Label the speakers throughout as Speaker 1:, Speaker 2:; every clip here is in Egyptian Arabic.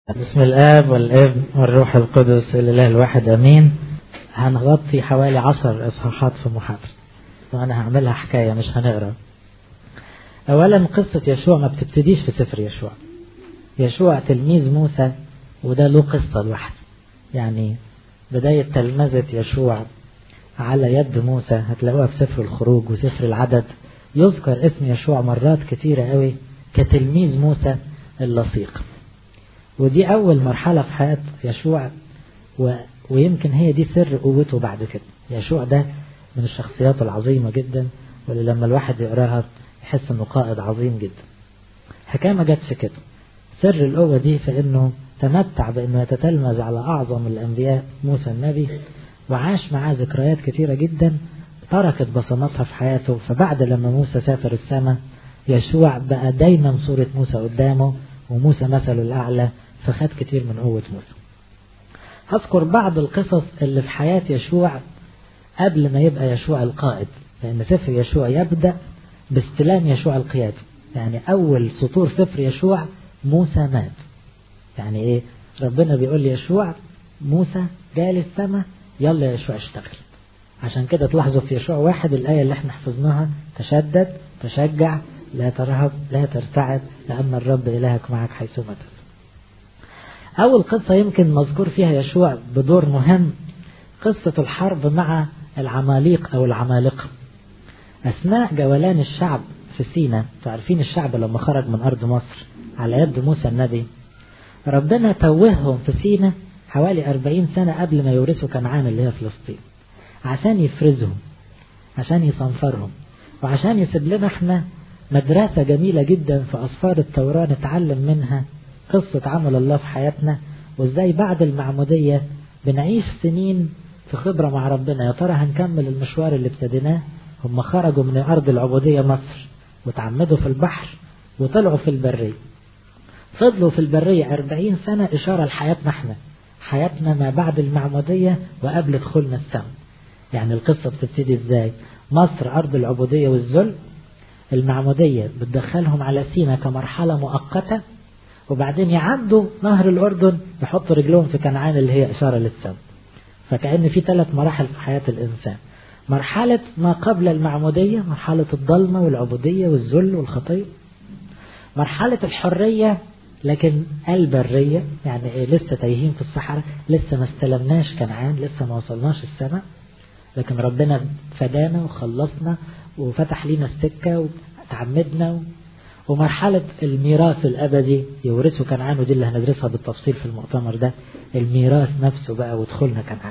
Speaker 1: بسم الآب والابن والروح القدس الإله الواحد أمين هنغطي حوالي عشر إصحاحات في محاضرة وأنا هعملها حكاية مش هنقرا أولا قصة يشوع ما بتبتديش في سفر يشوع يشوع تلميذ موسى وده له قصة لوحده يعني بداية تلمذة يشوع على يد موسى هتلاقوها في سفر الخروج وسفر العدد يذكر اسم يشوع مرات كتيرة قوي كتلميذ موسى اللصيق ودي أول مرحلة في حياة يشوع و... ويمكن هي دي سر قوته بعد كده يشوع ده من الشخصيات العظيمة جدا واللي لما الواحد يقراها يحس انه قائد عظيم جدا حكاية ما جاتش كده سر القوة دي في انه تمتع بانه يتتلمذ على اعظم الانبياء موسى النبي وعاش معاه ذكريات كتيرة جدا تركت بصماتها في حياته فبعد لما موسى سافر السماء يشوع بقى دايما صورة موسى قدامه وموسى مثله الأعلى فخد كتير من قوة موسى هذكر بعض القصص اللي في حياة يشوع قبل ما يبقى يشوع القائد لأن سفر يشوع يبدأ باستلام يشوع القيادة يعني أول سطور سفر يشوع موسى مات يعني إيه ربنا بيقول ليشوع موسى جالي السماء يلا يا يشوع اشتغل عشان كده تلاحظوا في يشوع واحد الآية اللي احنا حفظناها تشدد تشجع لا ترهب لا ترتعد لأن الرب إلهك معك حيثما تذهب أول قصة يمكن مذكور فيها يشوع بدور مهم قصة الحرب مع العماليق أو العمالقة أثناء جولان الشعب في سينا تعرفين الشعب لما خرج من أرض مصر على يد موسى النبي ربنا توههم في سينا حوالي أربعين سنة قبل ما يورثوا كنعان اللي هي فلسطين عشان يفرزهم عشان يصنفرهم وعشان يسيب لنا احنا مدرسة جميلة جدا في أسفار التوراة نتعلم منها قصة عمل الله في حياتنا وازاي بعد المعمودية بنعيش سنين في خبرة مع ربنا يا ترى هنكمل المشوار اللي ابتديناه هم خرجوا من أرض العبودية مصر وتعمدوا في البحر وطلعوا في البرية فضلوا في البرية أربعين سنة إشارة لحياتنا احنا حياتنا ما بعد المعمودية وقبل دخولنا السماء يعني القصة بتبتدي ازاي مصر أرض العبودية والذل المعمودية بتدخلهم على سينا كمرحلة مؤقتة وبعدين يعدوا نهر الأردن يحطوا رجلهم في كنعان اللي هي إشارة للسماء فكأن في ثلاث مراحل في حياة الإنسان مرحلة ما قبل المعمودية مرحلة الضلمة والعبودية والذل والخطية مرحلة الحرية لكن البرية يعني إيه لسه تايهين في الصحراء لسه ما استلمناش كنعان لسه ما وصلناش السماء لكن ربنا فدانا وخلصنا وفتح لنا السكة وتعمدنا و... ومرحلة الميراث الأبدي يورثه كنعان ودي اللي هندرسها بالتفصيل في المؤتمر ده الميراث نفسه بقى ودخولنا كنعان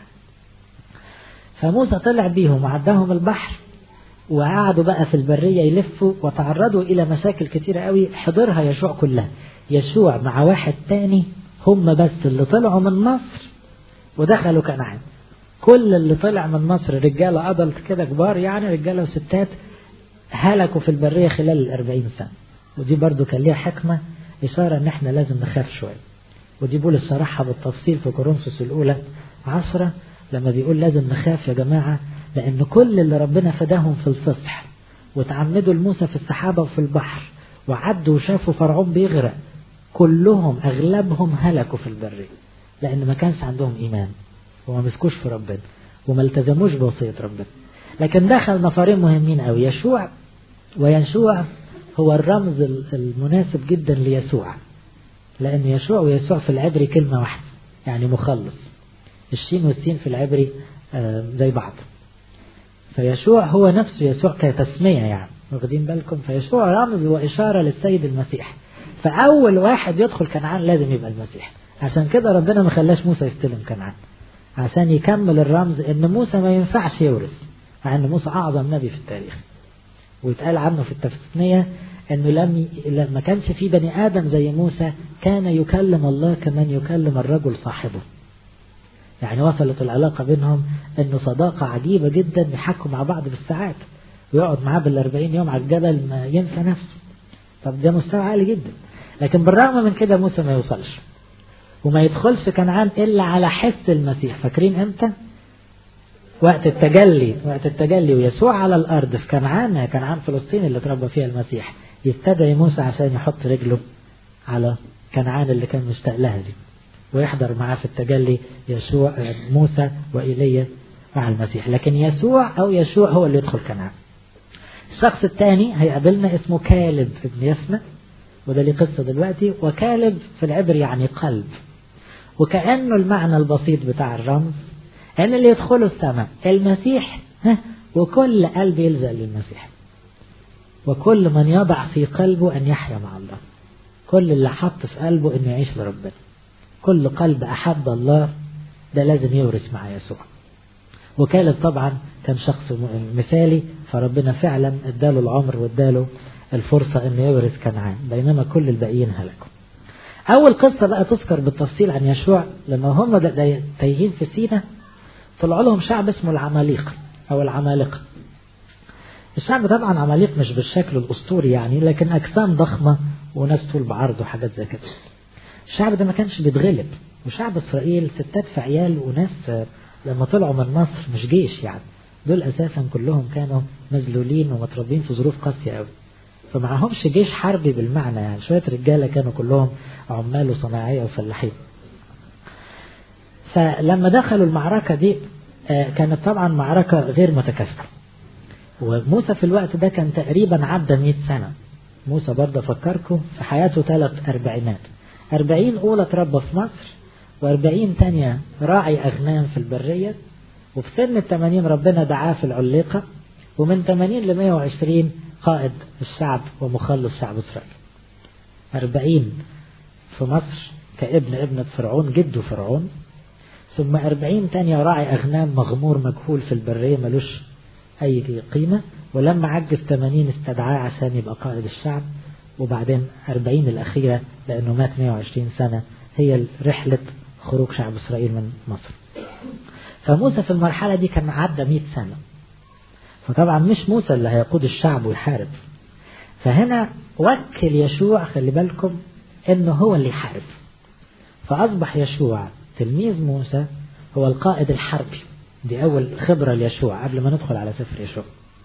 Speaker 1: فموسى طلع بيهم وعداهم البحر وقعدوا بقى في البرية يلفوا وتعرضوا إلى مشاكل كتيرة قوي حضرها يشوع كلها يشوع مع واحد تاني هم بس اللي طلعوا من مصر ودخلوا كنعان كل اللي طلع من مصر رجالة أدلت كده كبار يعني رجالة وستات هلكوا في البرية خلال الأربعين سنة ودي برضو كان ليها حكمة إشارة إن إحنا لازم نخاف شوية ودي بيقول الصراحة بالتفصيل في كورنثوس الأولى عشرة لما بيقول لازم نخاف يا جماعة لأن كل اللي ربنا فداهم في الفصح وتعمدوا الموسى في السحابة وفي البحر وعدوا وشافوا فرعون بيغرق كلهم أغلبهم هلكوا في البرية لأن ما كانش عندهم إيمان وما مسكوش في ربنا وما التزموش بوصية ربنا لكن دخل نفرين مهمين قوي يشوع ويشوع هو الرمز المناسب جدا ليسوع لأن يشوع ويسوع في العبري كلمة واحدة يعني مخلص الشين والسين في العبري زي بعض فيشوع هو نفسه يسوع كتسمية يعني واخدين بالكم فيشوع رمز وإشارة للسيد المسيح فأول واحد يدخل كنعان لازم يبقى المسيح عشان كده ربنا ما خلاش موسى يستلم كنعان عشان يكمل الرمز ان موسى ما ينفعش يورث مع ان موسى اعظم نبي في التاريخ ويتقال عنه في التثنية انه لم لما كانش في بني ادم زي موسى كان يكلم الله كمن يكلم الرجل صاحبه يعني وصلت العلاقة بينهم انه صداقة عجيبة جدا يحكوا مع بعض بالساعات ويقعد معاه بالأربعين يوم على الجبل ما ينسى نفسه طب ده مستوى عالي جدا لكن بالرغم من كده موسى ما يوصلش وما يدخلش كنعان إلا على حس المسيح فاكرين امتى وقت التجلي وقت التجلي ويسوع على الأرض في كنعان كنعان فلسطين اللي تربى فيها المسيح يستدعي موسى عشان يحط رجله على كنعان اللي كان مشتاق لها دي ويحضر معاه في التجلي يشوع موسى وإيليا مع المسيح لكن يسوع أو يشوع هو اللي يدخل كنعان الشخص الثاني هيقابلنا اسمه كالب ابن يسمع وده ليه قصة دلوقتي وكالب في العبر يعني قلب وكأنه المعنى البسيط بتاع الرمز أن اللي يدخلوا السماء المسيح وكل قلب يلزق للمسيح وكل من يضع في قلبه أن يحيا مع الله كل اللي حط في قلبه أنه يعيش لربنا كل قلب أحب الله ده لازم يورث مع يسوع وكالب طبعا كان شخص مثالي فربنا فعلا اداله العمر واداله الفرصة انه يورث كنعان بينما كل الباقيين هلكوا اول قصة بقى تذكر بالتفصيل عن يشوع لما هم تايهين في سينا طلعوا لهم شعب اسمه العماليق او العمالقة الشعب طبعا عماليق مش بالشكل الاسطوري يعني لكن اجسام ضخمة وناس طول بعرض وحاجات زي كده الشعب ده ما كانش بيتغلب وشعب اسرائيل ستات في عيال وناس لما طلعوا من مصر مش جيش يعني دول اساسا كلهم كانوا مذلولين ومتربين في ظروف قاسيه قوي فمعهمش جيش حربي بالمعنى يعني شويه رجاله كانوا كلهم عمال وصناعيه وفلاحين فلما دخلوا المعركه دي كانت طبعا معركه غير متكافئه وموسى في الوقت ده كان تقريبا عدى 100 سنه موسى برضه فكركم في حياته ثلاث أربعينات أربعين أولى تربى في مصر وأربعين تانية راعي أغنام في البرية وفي سن التمانين ربنا دعاه في العليقة ومن تمانين لمية وعشرين قائد الشعب ومخلص شعب إسرائيل أربعين في مصر كابن ابنة فرعون جده فرعون ثم أربعين تانية راعي أغنام مغمور مجهول في البرية ملوش أي قيمة ولما عجز 80 استدعاه عشان يبقى قائد الشعب وبعدين 40 الأخيرة لأنه مات 120 سنة هي رحلة خروج شعب إسرائيل من مصر فموسى في المرحلة دي كان عدى 100 سنة فطبعا مش موسى اللي هيقود الشعب ويحارب فهنا وكل يشوع خلي بالكم انه هو اللي يحارب فأصبح يشوع تلميذ موسى هو القائد الحربي دي أول خبرة ليشوع قبل ما ندخل على سفر يشوع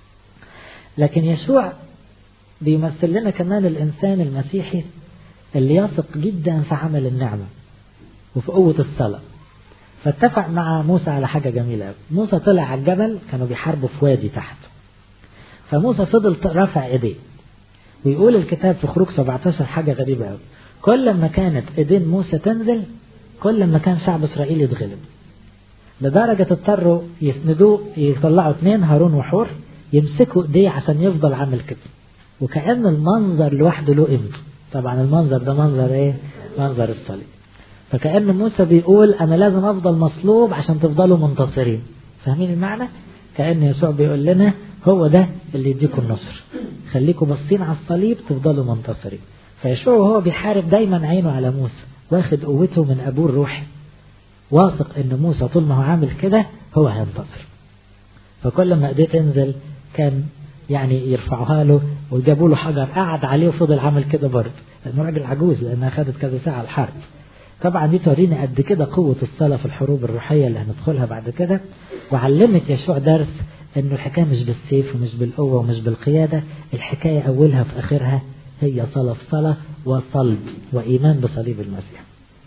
Speaker 1: لكن يشوع بيمثل لنا كمان الإنسان المسيحي اللي يثق جدا في عمل النعمة وفي قوة الصلاة فاتفق مع موسى على حاجة جميلة قوي موسى طلع على الجبل كانوا بيحاربوا في وادي تحت فموسى فضل رافع ايديه ويقول الكتاب في خروج 17 حاجة غريبة قوي كل ما كانت ايدين موسى تنزل كل ما كان شعب اسرائيل يتغلب لدرجة اضطروا يسندوه يطلعوا اثنين هارون وحور يمسكوا ايديه عشان يفضل عامل كده وكأن المنظر لوحده له قيمته طبعا المنظر ده منظر ايه منظر الصليب فكأن موسى بيقول انا لازم افضل مصلوب عشان تفضلوا منتصرين فاهمين المعنى كأن يسوع بيقول لنا هو ده اللي يديكم النصر خليكم باصين على الصليب تفضلوا منتصرين فيشوع وهو بيحارب دايما عينه على موسى واخد قوته من ابوه الروحي واثق ان موسى طول ما هو عامل كده هو هينتصر فكل ما ايديه تنزل كان يعني يرفعوها له وجابوا له حجر قعد عليه وفضل عامل كده برضه لانه راجل عجوز لانها خدت كذا ساعه الحرب طبعا دي تورينا قد كده قوة الصلاة في الحروب الروحية اللي هندخلها بعد كده وعلمت يشوع درس انه الحكاية مش بالسيف ومش بالقوة ومش بالقيادة الحكاية اولها في اخرها هي صلاة في صلاة وصلب وايمان بصليب المسيح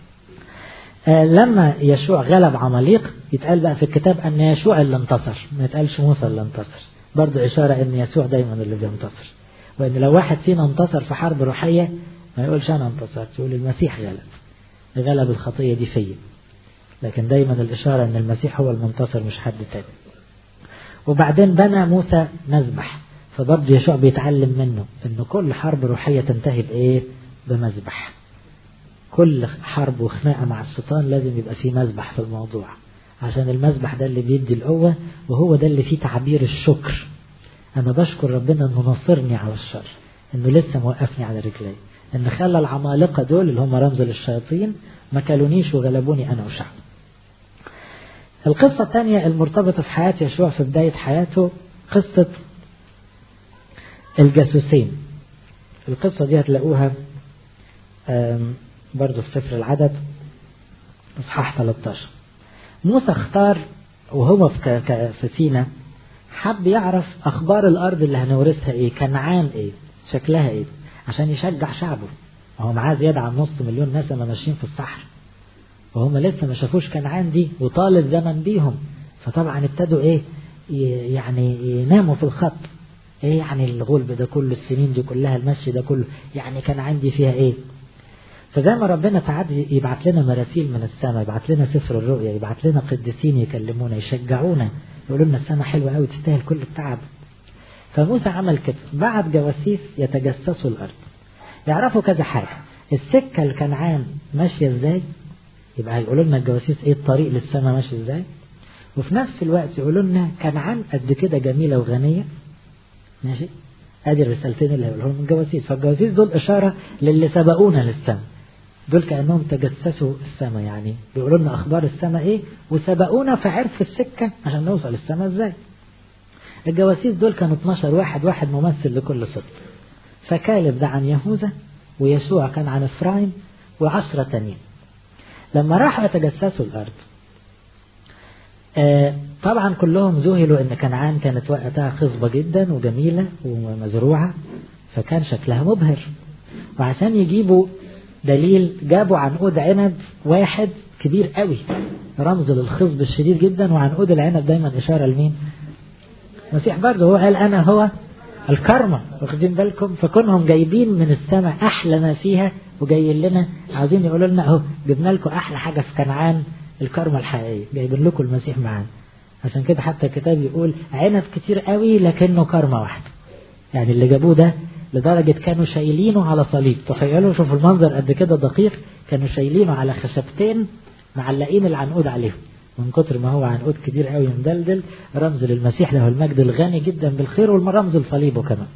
Speaker 1: آه لما يشوع غلب عماليق يتقال بقى في الكتاب ان يشوع اللي انتصر ما يتقالش موسى اللي انتصر برضه اشارة ان يسوع دايما اللي بينتصر وان لو واحد فينا انتصر في حرب روحية ما يقولش انا انتصرت يقول المسيح غلب غلب الخطية دي فيا لكن دايما الإشارة أن المسيح هو المنتصر مش حد تاني وبعدين بنى موسى مذبح فبرضه يشوع بيتعلم منه أن كل حرب روحية تنتهي بإيه بمذبح كل حرب وخناقة مع الشيطان لازم يبقى فيه مذبح في الموضوع عشان المذبح ده اللي بيدي القوة وهو ده اللي فيه تعبير الشكر أنا بشكر ربنا أنه نصرني على الشر أنه لسه موقفني على رجلي ان خلى العمالقه دول اللي هم رمز للشياطين ما كلونيش وغلبوني انا وشعب القصة الثانية المرتبطة في حياة يشوع في بداية حياته قصة الجاسوسين القصة دي هتلاقوها برضو في سفر العدد اصحاح 13 موسى اختار وهو في في سينا حب يعرف اخبار الارض اللي هنورثها ايه كنعان ايه شكلها ايه عشان يشجع شعبه هو معاه زيادة عن نص مليون ناس ما ماشيين في الصحراء وهم لسه ما شافوش كنعان دي وطال الزمن بيهم فطبعا ابتدوا ايه يعني يناموا في الخط ايه يعني الغلب ده كله السنين دي كلها المشي ده كله يعني كان عندي فيها ايه فزي ما ربنا ساعات يبعت لنا مراسيل من السماء يبعت لنا سفر الرؤيا يبعت لنا قديسين يكلمونا يشجعونا يقولوا لنا السماء حلوه قوي تستاهل كل التعب فموسى عمل كده بعت جواسيس يتجسسوا الارض يعرفوا كذا حاجه السكه الكنعان ماشيه ازاي يبقى هيقولوا لنا الجواسيس ايه الطريق للسماء ماشي ازاي وفي نفس الوقت يقولوا لنا كنعان قد كده جميله وغنيه ماشي ادي الرسالتين اللي هيقولهم الجواسيس فالجواسيس دول اشاره للي سبقونا للسماء دول كانهم تجسسوا السماء يعني بيقولوا لنا اخبار السماء ايه وسبقونا فعرفوا السكه عشان نوصل السماء ازاي الجواسيس دول كانوا 12 واحد واحد ممثل لكل صدق فكالب ده عن يهوذا ويسوع كان عن افرايم وعشرة تانيين لما راحوا يتجسسوا الارض آه طبعا كلهم ذهلوا ان كنعان كانت وقتها خصبة جدا وجميلة ومزروعة فكان شكلها مبهر وعشان يجيبوا دليل جابوا عنقود عنب واحد كبير قوي رمز للخصب الشديد جدا وعنقود العنب دايما اشارة لمين المسيح برضه هو قال انا هو الكرمة واخدين بالكم فكونهم جايبين من السماء احلى ما فيها وجايين لنا عاوزين يقولوا لنا اهو جبنا لكم احلى حاجة في كنعان الكرمة الحقيقية جايبين لكم المسيح معانا عشان كده حتى الكتاب يقول عنب كتير قوي لكنه كرمة واحدة يعني اللي جابوه ده لدرجة كانوا شايلينه على صليب تخيلوا شوفوا المنظر قد كده دقيق كانوا شايلينه على خشبتين معلقين العنقود عليهم من كتر ما هو عنقود كبير قوي مدلدل رمز للمسيح له المجد الغني جدا بالخير والرمز لصليبه كمان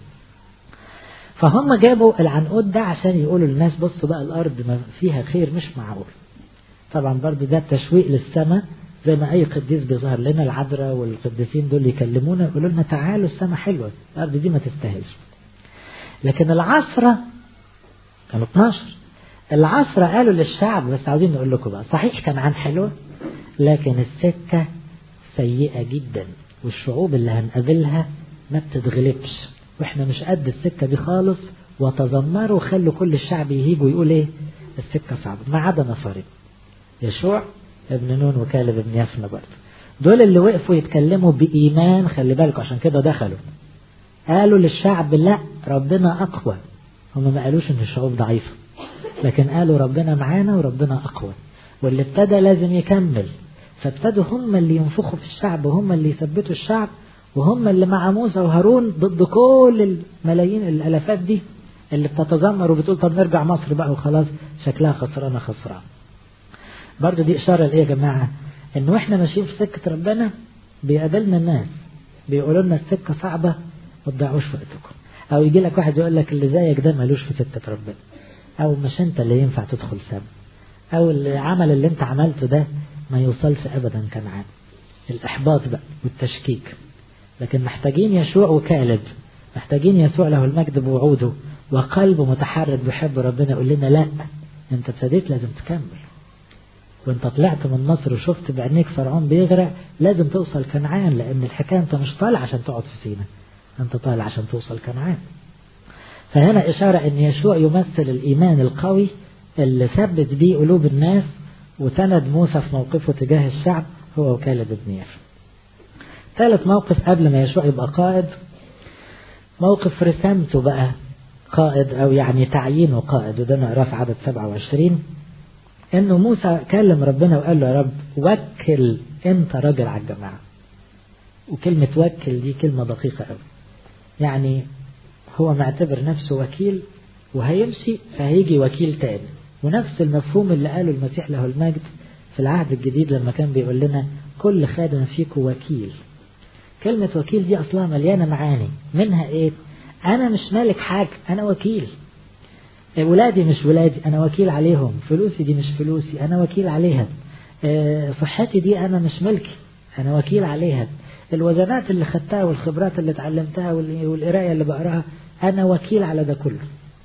Speaker 1: فهم جابوا العنقود ده عشان يقولوا للناس بصوا بقى الارض ما فيها خير مش معقول طبعا برضو ده تشويق للسماء زي ما اي قديس بيظهر لنا العذراء والقديسين دول يكلمونا يقولوا لنا تعالوا السماء حلوه الارض دي ما تستاهلش لكن العصرة كانوا 12 العصرة قالوا للشعب بس عاوزين نقول لكم بقى صحيح كان عن حلوة لكن السكة سيئة جدا والشعوب اللي هنقابلها ما بتتغلبش واحنا مش قد السكة دي خالص وتذمروا خلوا كل الشعب يهيج ويقول ايه السكة صعبة ما عدا نفرين يشوع ابن نون وكالب ابن يفنى برضه دول اللي وقفوا يتكلموا بإيمان خلي بالكم عشان كده دخلوا قالوا للشعب لا ربنا أقوى هم ما قالوش إن الشعوب ضعيفة لكن قالوا ربنا معانا وربنا أقوى واللي ابتدى لازم يكمل فابتدوا هم اللي ينفخوا في الشعب وهم اللي يثبتوا الشعب وهم اللي مع موسى وهارون ضد كل الملايين الالافات دي اللي بتتذمر وبتقول طب نرجع مصر بقى وخلاص شكلها خسرانه خسران برضه دي اشاره لايه يا جماعه ان واحنا ماشيين في سكه ربنا بيقابلنا الناس بيقولوا لنا السكه صعبه ما تضيعوش وقتكم او يجي لك واحد يقول لك اللي زيك ده ملوش في سكه ربنا او مش انت اللي ينفع تدخل سما او العمل اللي انت عملته ده ما يوصلش ابدا كنعان الاحباط بقى والتشكيك لكن محتاجين يشوع وكالب محتاجين يسوع له المجد بوعوده وقلبه متحرك بيحب ربنا يقول لنا لا انت ابتديت لازم تكمل وانت طلعت من مصر وشفت بعينيك فرعون بيغرق لازم توصل كنعان لان الحكايه انت مش طالع عشان تقعد في سينا انت طالع عشان توصل كنعان فهنا اشاره ان يشوع يمثل الايمان القوي اللي ثبت بيه قلوب الناس وسند موسى في موقفه تجاه الشعب هو وكالة ابن يشوع ثالث موقف قبل ما يشوع يبقى قائد موقف رسامته بقى قائد او يعني تعيينه قائد وده نقراه في عدد 27 انه موسى كلم ربنا وقال له يا رب وكل انت راجل على الجماعه وكلمه وكل دي كلمه دقيقه قوي يعني هو معتبر نفسه وكيل وهيمشي فهيجي وكيل تاني ونفس المفهوم اللي قاله المسيح له المجد في العهد الجديد لما كان بيقول لنا كل خادم فيكم وكيل كلمة وكيل دي أصلها مليانة معاني منها إيه أنا مش مالك حاجة أنا وكيل ولادي مش ولادي أنا وكيل عليهم فلوسي دي مش فلوسي أنا وكيل عليها صحتي دي أنا مش ملكي أنا وكيل عليها الوزنات اللي خدتها والخبرات اللي اتعلمتها والقراية اللي بقراها أنا وكيل على ده كله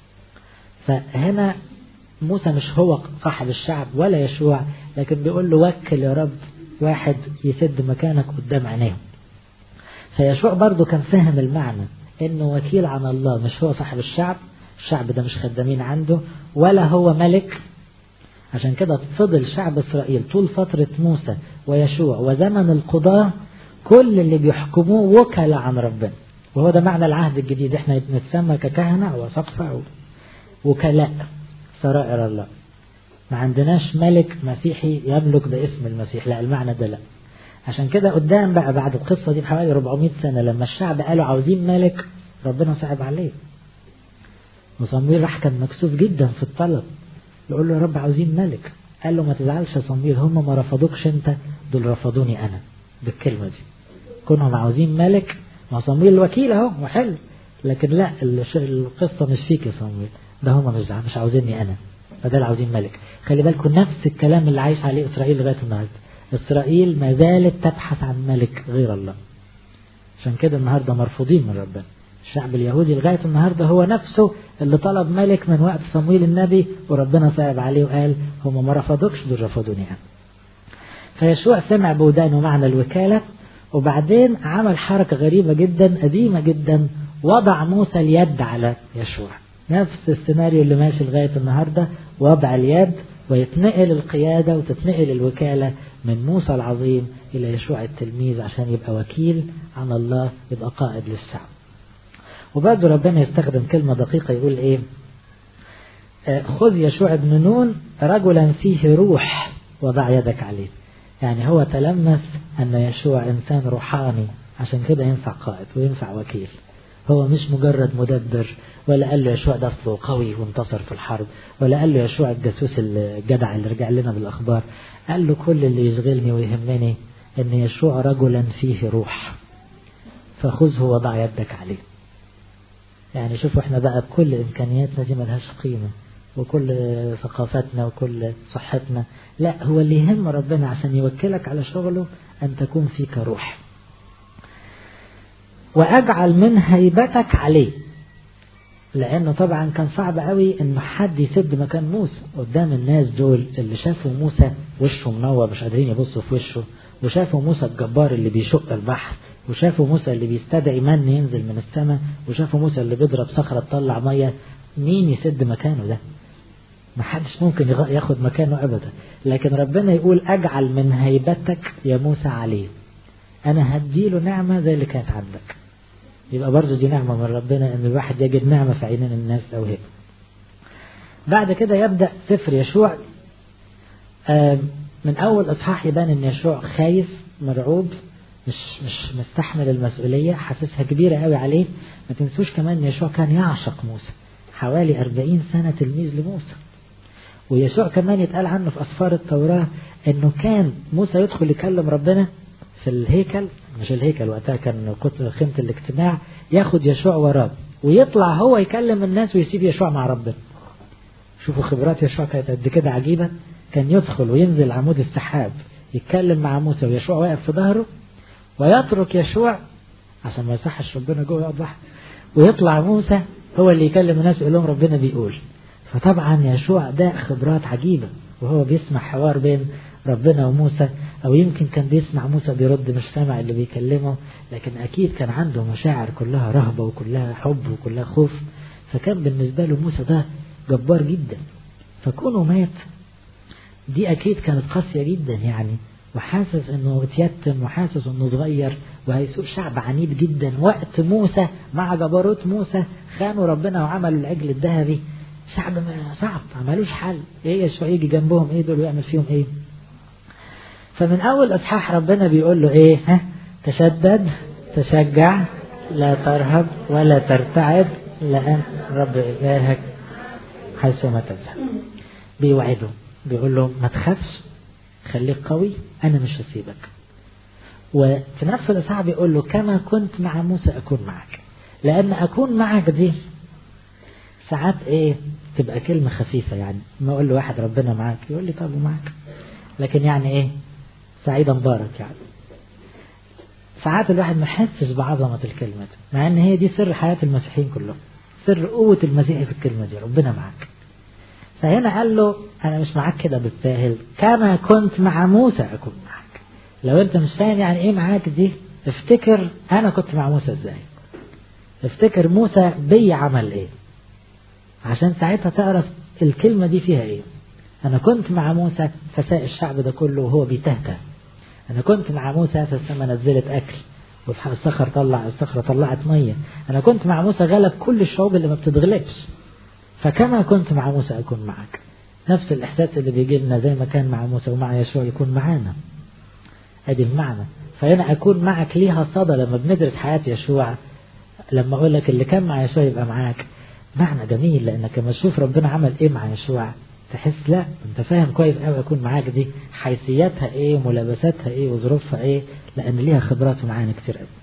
Speaker 1: فهنا موسى مش هو صاحب الشعب ولا يشوع لكن بيقول له وكل يا رب واحد يسد مكانك قدام عينيهم فيشوع برضه كان فاهم المعنى انه وكيل عن الله مش هو صاحب الشعب الشعب ده مش خدامين عنده ولا هو ملك عشان كده فضل شعب إسرائيل طول فترة موسى ويشوع وزمن القضاة كل اللي بيحكموه وكلاء عن ربنا وهو ده معنى العهد الجديد احنا نتسمى ككهنة وسقفة وكلاء سرائر الله ما عندناش ملك مسيحي يملك باسم المسيح لا المعنى ده لا عشان كده قدام بقى بعد القصة دي بحوالي 400 سنة لما الشعب قالوا عاوزين ملك ربنا صعب عليه وصمويل راح كان مكسوف جدا في الطلب يقول له يا رب عاوزين ملك قال له ما تزعلش يا صمويل هم ما رفضوكش انت دول رفضوني انا بالكلمة دي كونهم عاوزين ملك ما صمويل الوكيل اهو وحلو لكن لا القصة مش فيك يا صمويل ده هم مش مش عاوزيني انا فده عاوزين ملك خلي بالكم نفس الكلام اللي عايش عليه اسرائيل لغايه النهارده اسرائيل ما زالت تبحث عن ملك غير الله عشان كده النهارده مرفوضين من ربنا الشعب اليهودي لغايه النهارده هو نفسه اللي طلب ملك من وقت صمويل النبي وربنا صعب عليه وقال هم ما رفضوكش دول رفضوني انا فيشوع سمع بودانه معنى الوكاله وبعدين عمل حركه غريبه جدا قديمه جدا وضع موسى اليد على يشوع نفس السيناريو اللي ماشي لغاية النهاردة وضع اليد ويتنقل القيادة وتتنقل الوكالة من موسى العظيم إلى يشوع التلميذ عشان يبقى وكيل عن الله يبقى قائد للشعب وبرضه ربنا يستخدم كلمة دقيقة يقول إيه خذ يشوع بن نون رجلا فيه روح وضع يدك عليه يعني هو تلمس أن يشوع إنسان روحاني عشان كده ينفع قائد وينفع وكيل هو مش مجرد مدبر ولا قال له يشوع ده اصله قوي وانتصر في الحرب ولا قال له يشوع الجاسوس الجدع اللي رجع لنا بالاخبار قال له كل اللي يشغلني ويهمني ان يشوع رجلا فيه روح فخذه وضع يدك عليه يعني شوفوا احنا بقى بكل امكانياتنا دي ملهاش قيمه وكل ثقافتنا وكل صحتنا لا هو اللي يهم ربنا عشان يوكلك على شغله ان تكون فيك روح واجعل من هيبتك عليه لانه طبعا كان صعب قوي ان حد يسد مكان موسى قدام الناس دول اللي شافوا موسى وشه منور مش قادرين يبصوا في وشه وشافوا موسى الجبار اللي بيشق البحر وشافوا موسى اللي بيستدعي من ينزل من السماء وشافوا موسى اللي بيضرب صخرة تطلع مية مين يسد مكانه ده ما حدش ممكن ياخد مكانه ابدا لكن ربنا يقول اجعل من هيبتك يا موسى عليه انا هديله نعمة زي اللي كانت عندك يبقى برضه دي نعمة من ربنا ان الواحد يجد نعمة في عينين الناس او هيك بعد كده يبدأ سفر يشوع من اول اصحاح يبان ان يشوع خايف مرعوب مش مش مستحمل المسؤولية حاسسها كبيرة قوي عليه ما تنسوش كمان ان يشوع كان يعشق موسى حوالي أربعين سنة تلميذ لموسى ويشوع كمان يتقال عنه في أسفار التوراة انه كان موسى يدخل يكلم ربنا في الهيكل مش الهيكل وقتها كان خيمة الاجتماع ياخد يشوع وراه ويطلع هو يكلم الناس ويسيب يشوع مع ربنا شوفوا خبرات يشوع كانت قد كده عجيبة كان يدخل وينزل عمود السحاب يتكلم مع موسى ويشوع واقف في ظهره ويترك يشوع عشان ما يصحش ربنا جوه يقعد واحد ويطلع موسى هو اللي يكلم الناس يقول لهم ربنا بيقول فطبعا يشوع ده خبرات عجيبة وهو بيسمع حوار بين ربنا وموسى او يمكن كان بيسمع موسى بيرد مش سامع اللي بيكلمه لكن اكيد كان عنده مشاعر كلها رهبة وكلها حب وكلها خوف فكان بالنسبة له موسى ده جبار جدا فكونه مات دي اكيد كانت قاسية جدا يعني وحاسس انه اتيتم وحاسس انه اتغير وهيسوق شعب عنيد جدا وقت موسى مع جبروت موسى خانوا ربنا وعملوا العجل الذهبي شعب صعب عملوش حل ايه يشوع يجي جنبهم ايه دول ويعمل فيهم ايه فمن اول اصحاح ربنا بيقول له ايه ها تشدد تشجع لا ترهب ولا ترتعد لان رب الهك حيثما تذهب بيوعده بيقول له ما تخافش خليك قوي انا مش هسيبك وفي نفس الاصحاح بيقول له كما كنت مع موسى اكون معك لان اكون معك دي ساعات ايه تبقى كلمة خفيفة يعني ما اقول له واحد ربنا معاك يقول لي طب ومعك لكن يعني ايه سعيدة مبارك يعني ساعات الواحد ما يحسش بعظمة الكلمة دي مع ان هي دي سر حياة المسيحيين كلهم سر قوة المسيح في الكلمة دي ربنا معاك فهنا قال له انا مش معاك كده بالساهل كما كنت مع موسى اكون معاك لو انت مش فاهم يعني ايه معاك دي افتكر انا كنت مع موسى ازاي افتكر موسى بي عمل ايه عشان ساعتها تعرف الكلمة دي فيها ايه انا كنت مع موسى فساء الشعب ده كله وهو بيتهته انا كنت مع موسى فالسما نزلت اكل والصخر طلع الصخرة طلعت مية انا كنت مع موسى غلب كل الشعوب اللي ما بتتغلبش فكما كنت مع موسى اكون معك نفس الاحساس اللي بيجي لنا زي ما كان مع موسى ومع يشوع يكون معانا ادي المعنى فهنا اكون معك ليها صدى لما بندرس حياة يشوع لما اقول لك اللي كان مع يشوع يبقى معاك معنى جميل لانك لما تشوف ربنا عمل ايه مع يشوع تحس لا انت فاهم كويس قوي اكون معاك دي حيثياتها ايه وملابساتها ايه وظروفها ايه لان ليها خبرات معانا كتير قوي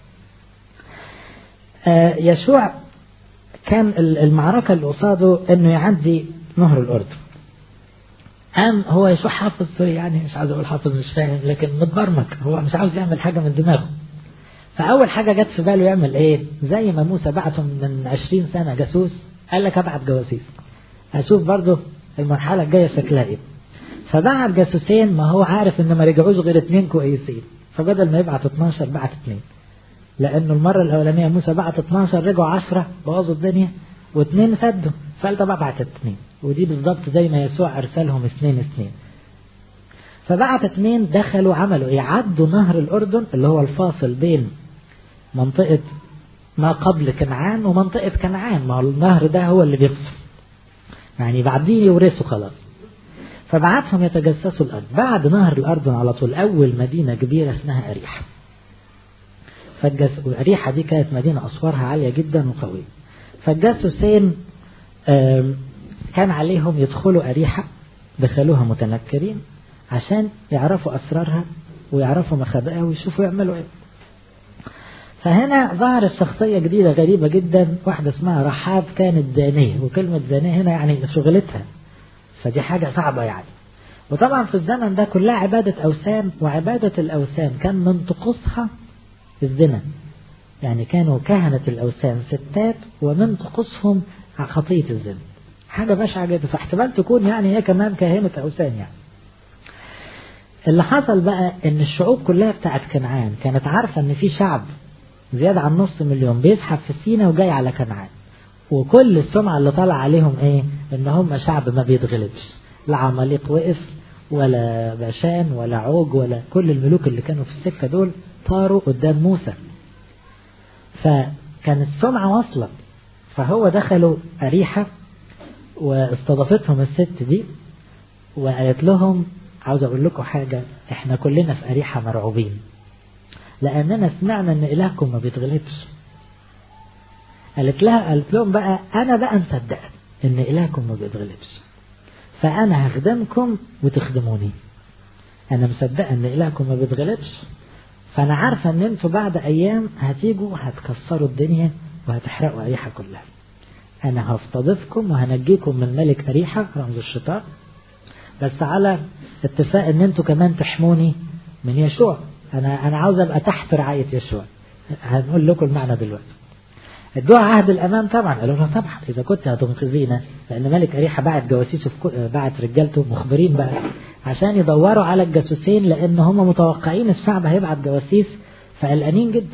Speaker 1: آه يشوع كان المعركة اللي قصاده انه يعدي نهر الاردن قام هو يشوع حافظ سوري يعني مش عاوز اقول حافظ مش فاهم لكن متبرمج هو مش عاوز يعمل حاجة من دماغه فأول حاجة جت في باله يعمل إيه؟ زي ما موسى بعته من 20 سنة جاسوس قال لك أبعت جواسيس هشوف برضه المرحلة الجاية شكلها إيه فبعت جاسوسين ما هو عارف إن ما رجعوش غير اتنين كويسين فبدل ما يبعت 12 بعت اتنين لأنه المرة الأولانية موسى بعت 12 رجعوا 10 بوظوا الدنيا واثنين سدوا فقال طب ابعت اتنين ودي بالظبط زي ما يسوع أرسلهم اثنين اثنين فبعت اثنين دخلوا عملوا ايه عدوا نهر الأردن اللي هو الفاصل بين منطقة ما قبل كنعان ومنطقة كنعان ما هو النهر ده هو اللي بيفصل يعني بعديه يورثوا خلاص فبعتهم يتجسسوا الأرض بعد نهر الأردن على طول أول مدينة كبيرة اسمها أريحة فالجس... أريحة دي كانت مدينة أسوارها عالية جدا وقوية فالجاسوسين كان عليهم يدخلوا أريحة دخلوها متنكرين عشان يعرفوا أسرارها ويعرفوا مخابئها ويشوفوا يعملوا إيه فهنا ظهرت شخصية جديدة غريبة جدا واحدة اسمها رحاب كانت دانية وكلمة دانية هنا يعني شغلتها فدي حاجة صعبة يعني وطبعا في الزمن ده كلها عبادة أوثان وعبادة الأوثان كان من طقوسها الزنا يعني كانوا كهنة الأوثان ستات ومن طقوسهم خطية الزنا حاجة بشعة جدا فاحتمال تكون يعني هي كمان كاهنة أوثان يعني اللي حصل بقى ان الشعوب كلها بتاعت كنعان كانت عارفة ان في شعب زيادة عن نص مليون بيزحف في سينا وجاي على كنعان وكل السمعة اللي طالع عليهم ايه ان هم شعب ما بيتغلبش لا عماليق وقف ولا باشان ولا عوج ولا كل الملوك اللي كانوا في السكة دول طاروا قدام موسى فكانت السمعة واصلة فهو دخلوا أريحة واستضافتهم الست دي وقالت لهم عاوز اقول لكم حاجة احنا كلنا في أريحة مرعوبين لأننا سمعنا ان إلهكم ما بيتغلبش قالت لها قالت لهم بقى أنا بقى مصدقة ان إلهكم ما بيتغلبش فأنا هخدمكم وتخدموني أنا مصدقة ان إلهكم ما بيتغلبش فأنا عارفة ان انتوا بعد أيام هتيجوا هتكسروا الدنيا وهتحرقوا أريحة كلها أنا هستضيفكم وهنجيكم من ملك أريحة رمز الشيطان بس على اتفاق ان انتوا كمان تحموني من يشوع انا انا عاوز ابقى تحت رعاية يشوع هنقول لكم المعنى دلوقتي ادوها عهد الامان طبعا قالوا لها طبعا اذا كنت هتنقذينا لان ملك اريحه بعت جواسيسه بعت رجالته مخبرين بقى عشان يدوروا على الجاسوسين لان هم متوقعين الشعب هيبعت جواسيس فقلقانين جدا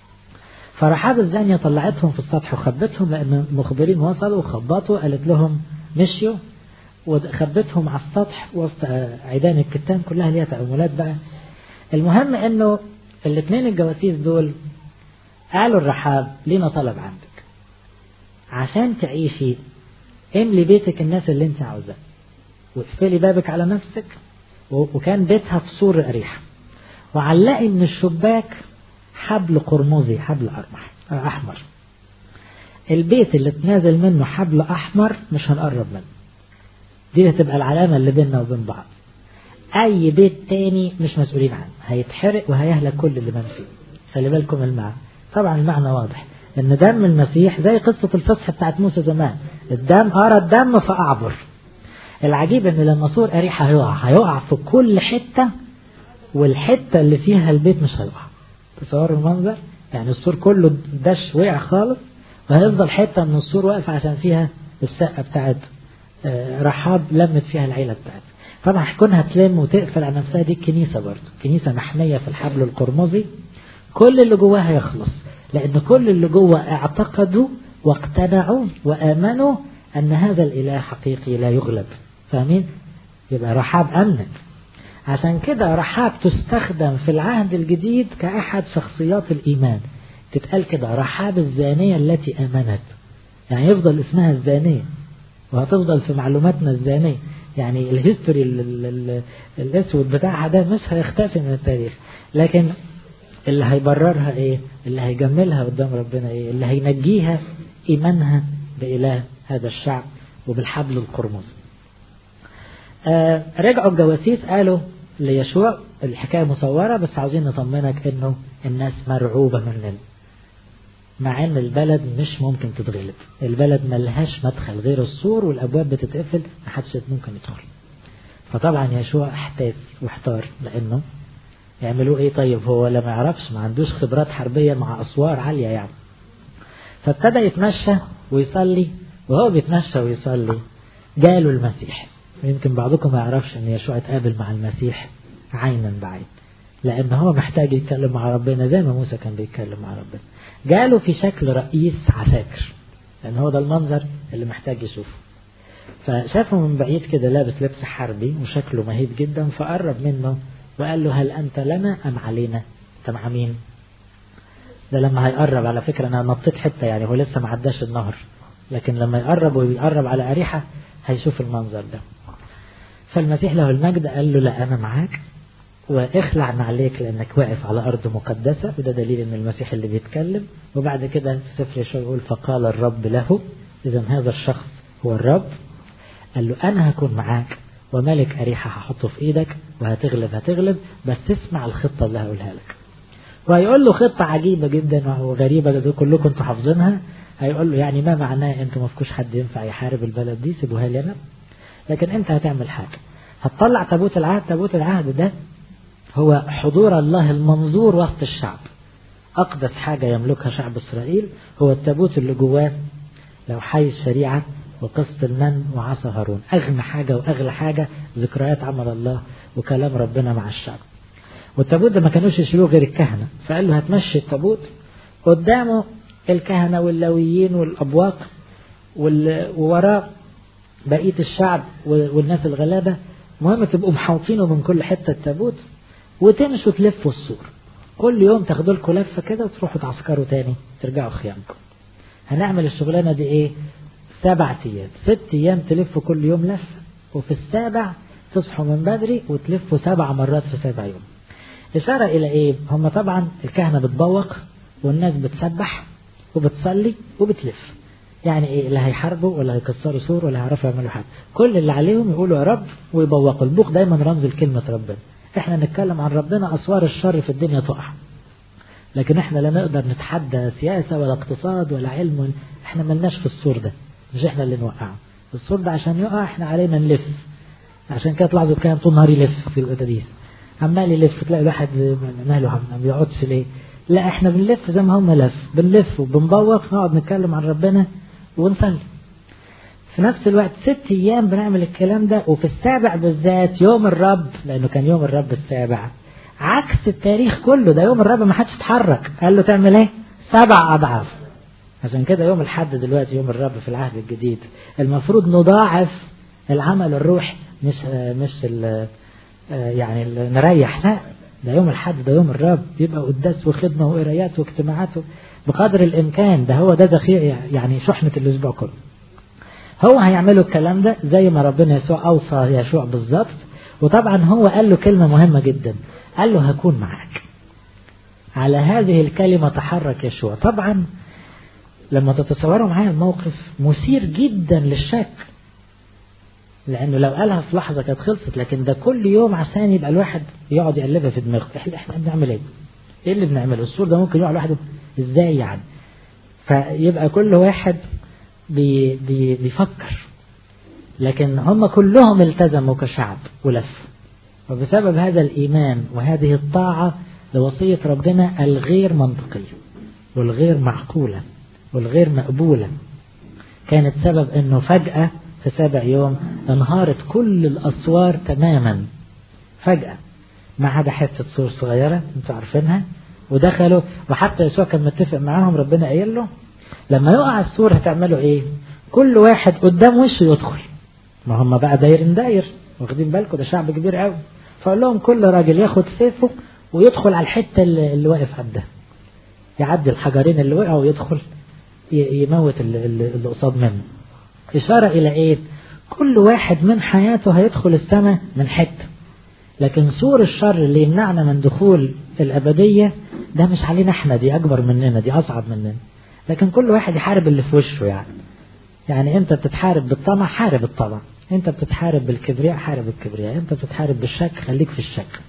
Speaker 1: فرحاب الزانية طلعتهم في السطح وخبتهم لان المخبرين وصلوا وخبطوا قالت لهم مشيوا وخبتهم على السطح وسط عيدان الكتان كلها ليها تأملات بقى المهم انه الاثنين الجواسيس دول قالوا الرحاب لينا طلب عندك عشان تعيشي املي بيتك الناس اللي انت عاوزاه واقفلي بابك على نفسك وكان بيتها في سور أريحة وعلقي من الشباك حبل قرمزي حبل أحمر البيت اللي تنازل منه حبل أحمر مش هنقرب منه دي هتبقى العلامة اللي بيننا وبين بعض أي بيت تاني مش مسؤولين عنه هيتحرق وهيهلك كل اللي من فيه خلي بالكم المعنى طبعا المعنى واضح ان دم المسيح زي قصة الفصح بتاعت موسى زمان الدم أرى الدم فأعبر العجيب ان لما سور أريحة هيقع هيقع في كل حتة والحتة اللي فيها البيت مش هيقع تصوروا المنظر يعني السور كله دش وقع خالص وهيفضل حتة من السور واقفة عشان فيها السقة بتاعت رحاب لمت فيها العيلة بتاعتها طبعا هتكونها تلم وتقفل على نفسها دي الكنيسة برضه كنيسة محمية في الحبل القرمزي كل اللي جواها يخلص لأن كل اللي جوا اعتقدوا واقتنعوا وآمنوا أن هذا الإله حقيقي لا يغلب فاهمين؟ يبقى رحاب أمنت عشان كده رحاب تستخدم في العهد الجديد كأحد شخصيات الإيمان تتقال كده رحاب الزانية التي آمنت يعني يفضل اسمها الزانية وهتفضل في معلوماتنا الزانية يعني الهيستوري الاسود بتاعها ده مش هيختفي من التاريخ لكن اللي هيبررها ايه اللي هيجملها قدام ربنا ايه اللي هينجيها ايمانها باله هذا الشعب وبالحبل القرمز آه رجعوا الجواسيس قالوا ليشوع الحكاية مصورة بس عاوزين نطمنك انه الناس مرعوبة مننا مع ان البلد مش ممكن تتغلب البلد ملهاش مدخل غير السور والابواب بتتقفل محدش ممكن يدخل فطبعا يشوع احتاس واحتار لانه يعملوا ايه طيب هو ولا ما يعرفش ما عندوش خبرات حربية مع اسوار عالية يعني فابتدى يتمشى ويصلي وهو بيتمشى ويصلي جاله المسيح يمكن بعضكم ما يعرفش ان يشوع اتقابل مع المسيح عينا بعين لان هو محتاج يتكلم مع ربنا زي ما موسى كان بيتكلم مع ربنا جاله في شكل رئيس عساكر لان هو ده المنظر اللي محتاج يشوفه فشافه من بعيد كده لابس لبس حربي وشكله مهيب جدا فقرب منه وقال له هل انت لنا ام علينا انت مع مين ده لما هيقرب على فكرة انا نطيت حتة يعني هو لسه ما عداش النهر لكن لما يقرب ويقرب على أريحة هيشوف المنظر ده فالمسيح له المجد قال له لا أنا معاك واخلع نعليك لأنك واقف على أرض مقدسة وده دليل أن المسيح اللي بيتكلم وبعد كده سفر يشوع يقول فقال الرب له إذا هذا الشخص هو الرب قال له أنا هكون معاك وملك أريحة هحطه في إيدك وهتغلب هتغلب بس اسمع الخطة اللي هقولها لك وهيقول له خطة عجيبة جدا وغريبة دول كلكم انتوا حافظينها هيقول له يعني ما معناه انتوا ما فيكوش حد ينفع يحارب البلد دي سيبوها لي انا لكن انت هتعمل حاجة هتطلع تابوت العهد تابوت العهد ده هو حضور الله المنظور وسط الشعب أقدس حاجة يملكها شعب إسرائيل هو التابوت اللي جواه لو حي الشريعة وقسط المن وعصا هارون أغنى حاجة وأغلى حاجة ذكريات عمل الله وكلام ربنا مع الشعب والتابوت ده ما كانوش يشيلوه غير الكهنة فقال له هتمشي التابوت قدامه الكهنة واللويين والأبواق ووراء بقية الشعب والناس الغلابة مهم تبقوا محاوطينه من كل حتة التابوت وتمشوا تلفوا السور كل يوم تاخدوا لكم لفة كده وتروحوا تعسكروا تاني ترجعوا خيامكم هنعمل الشغلانة دي ايه سبع ايام ست ايام تلفوا كل يوم لفة وفي السابع تصحوا من بدري وتلفوا سبع مرات في سبع يوم إشارة إلى إيه؟ هم طبعا الكهنة بتبوق والناس بتسبح وبتصلي وبتلف يعني إيه لا هيحاربوا ولا هيكسروا سور ولا هيعرفوا يعملوا حاجة كل اللي عليهم يقولوا يا رب ويبوقوا البوق دايما رمز لكلمة ربنا احنا نتكلم عن ربنا أسوار الشر في الدنيا تقع لكن احنا لا نقدر نتحدى سياسة ولا اقتصاد ولا علم احنا ملناش في السور ده مش احنا اللي نوقعه السور ده عشان يقع احنا علينا نلف عشان كده تلاحظوا كان طول نهار يلف في القداديس عمال يلف تلاقي الواحد ماله ما بيقعدش ليه لا احنا بنلف زي ما هم لف بنلف وبنبوق نقعد نتكلم عن ربنا ونصلي في نفس الوقت ست ايام بنعمل الكلام ده وفي السابع بالذات يوم الرب لانه كان يوم الرب السابع عكس التاريخ كله ده يوم الرب ما حدش اتحرك قال له تعمل ايه سبع اضعاف عشان كده يوم الحد دلوقتي يوم الرب في العهد الجديد المفروض نضاعف العمل الروحي مش مش يعني نريح لا ده يوم الحد ده يوم الرب يبقى قداس وخدمة وقرايات واجتماعات بقدر الإمكان ده هو ده دخيل يعني شحنة الأسبوع كله هو هيعملوا الكلام ده زي ما ربنا يسوع أوصى يشوع بالظبط وطبعا هو قال له كلمة مهمة جدا قال له هكون معاك على هذه الكلمة تحرك يشوع طبعا لما تتصوروا معايا الموقف مثير جدا للشك لانه لو قالها في لحظه كانت خلصت لكن ده كل يوم عشان يبقى الواحد يقعد يقلبها في دماغه احنا احنا بنعمل ايه؟ ايه اللي بنعمله؟ السور ده ممكن يقع لوحده ازاي يعني؟ فيبقى كل واحد بي بي بيفكر لكن هم كلهم التزموا كشعب ولفوا وبسبب هذا الايمان وهذه الطاعه لوصيه ربنا الغير منطقيه والغير معقوله والغير مقبوله كانت سبب انه فجاه في سابع يوم انهارت كل الأسوار تماما فجأة ما عدا حتة سور صغيرة انتوا عارفينها ودخلوا وحتى يسوع كان متفق معاهم ربنا قايل له لما يقع السور هتعملوا ايه كل واحد قدام وشه يدخل ما هم بقى داير داير واخدين بالكم ده شعب كبير قوي فقال لهم كل راجل ياخد سيفه ويدخل على الحته اللي, اللي واقف عندها يعدي الحجرين اللي وقعوا ويدخل يموت اللي قصاد منه إشارة إلى إيه؟ كل واحد من حياته هيدخل السماء من حتة لكن سور الشر اللي يمنعنا من دخول الأبدية ده مش علينا احنا دي أكبر مننا دي أصعب مننا لكن كل واحد يحارب اللي في وشه يعني يعني أنت بتتحارب بالطمع حارب الطمع أنت بتتحارب بالكبرياء حارب الكبرياء أنت بتتحارب بالشك خليك في الشك